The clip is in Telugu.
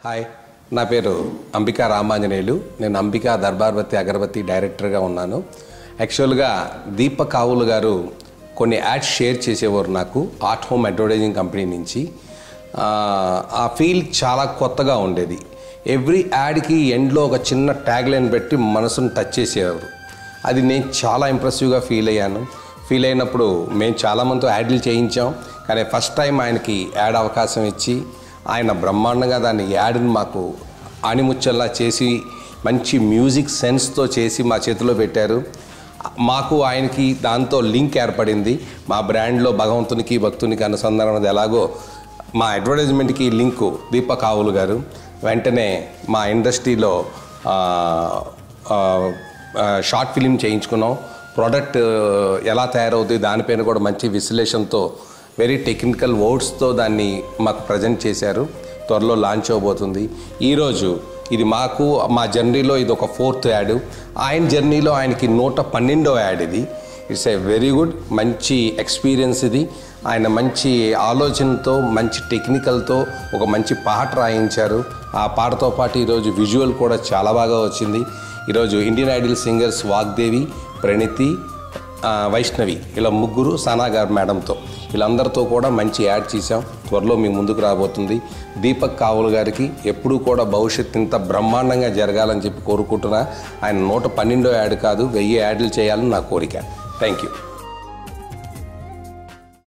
హాయ్ నా పేరు అంబికా రామాంజనేయులు నేను అంబికా దర్బార్వతి అగరబత్తి డైరెక్టర్గా ఉన్నాను యాక్చువల్గా దీపక్ కావులు గారు కొన్ని యాడ్స్ షేర్ చేసేవారు నాకు ఆర్ట్ హోమ్ అడ్వర్టైజింగ్ కంపెనీ నుంచి ఆ, ఆ ఫీల్ చాలా కొత్తగా ఉండేది ఎవ్రీ యాడ్కి ఎండ్లో ఒక చిన్న ట్యాగ్ లైన్ పెట్టి మనసును టచ్ చేసేవారు అది నేను చాలా ఇంప్రెసివ్గా ఫీల్ అయ్యాను ఫీల్ అయినప్పుడు మేము చాలామందితో యాడ్లు చేయించాం కానీ ఫస్ట్ టైం ఆయనకి యాడ్ అవకాశం ఇచ్చి ఆయన బ్రహ్మాండంగా దాన్ని యాడ్ని మాకు ఆణిముచ్చల్లా చేసి మంచి మ్యూజిక్ సెన్స్తో చేసి మా చేతిలో పెట్టారు మాకు ఆయనకి దాంతో లింక్ ఏర్పడింది మా బ్రాండ్లో భగవంతునికి భక్తునికి అనుసంధానం అనేది ఎలాగో మా అడ్వర్టైజ్మెంట్కి లింకు దీపక్ ఆవులు గారు వెంటనే మా ఇండస్ట్రీలో ఆ, ఆ, ఆ, షార్ట్ ఫిలిం చేయించుకున్నాం ప్రోడక్ట్ ఎలా తయారవుతుంది దానిపైన కూడా మంచి విశ్లేషణతో వెరీ టెక్నికల్ వర్డ్స్తో దాన్ని మాకు ప్రజెంట్ చేశారు త్వరలో లాంచ్ అవబోతుంది ఈరోజు ఇది మాకు మా జర్నీలో ఇది ఒక ఫోర్త్ యాడ్ ఆయన జర్నీలో ఆయనకి నూట పన్నెండో యాడ్ ఇది ఇట్స్ ఏ వెరీ గుడ్ మంచి ఎక్స్పీరియన్స్ ఇది ఆయన మంచి ఆలోచనతో మంచి టెక్నికల్తో ఒక మంచి పాట రాయించారు ఆ పాటతో పాటు ఈరోజు విజువల్ కూడా చాలా బాగా వచ్చింది ఈరోజు Indian Idol singers Vagdevi Praniti ఆ, వైష్ణవి ఇలా ముగ్గురు సనా గారు మేడంతో వీళ్ళందరితో కూడా మంచి యాడ్ చేశాం త్వరలో మీ ముందుకు రాబోతుంది దీపక్ కావులు గారికి ఎప్పుడూ కూడా భవిష్యత్తు ఇంత బ్రహ్మాండంగా జరగాలని చెప్పి కోరుకుంటున్నా ఆయన నూట పన్నెండో యాడ్ కాదు వెయ్యి యాడ్లు చేయాలని నా కోరిక థ్యాంక్ యూ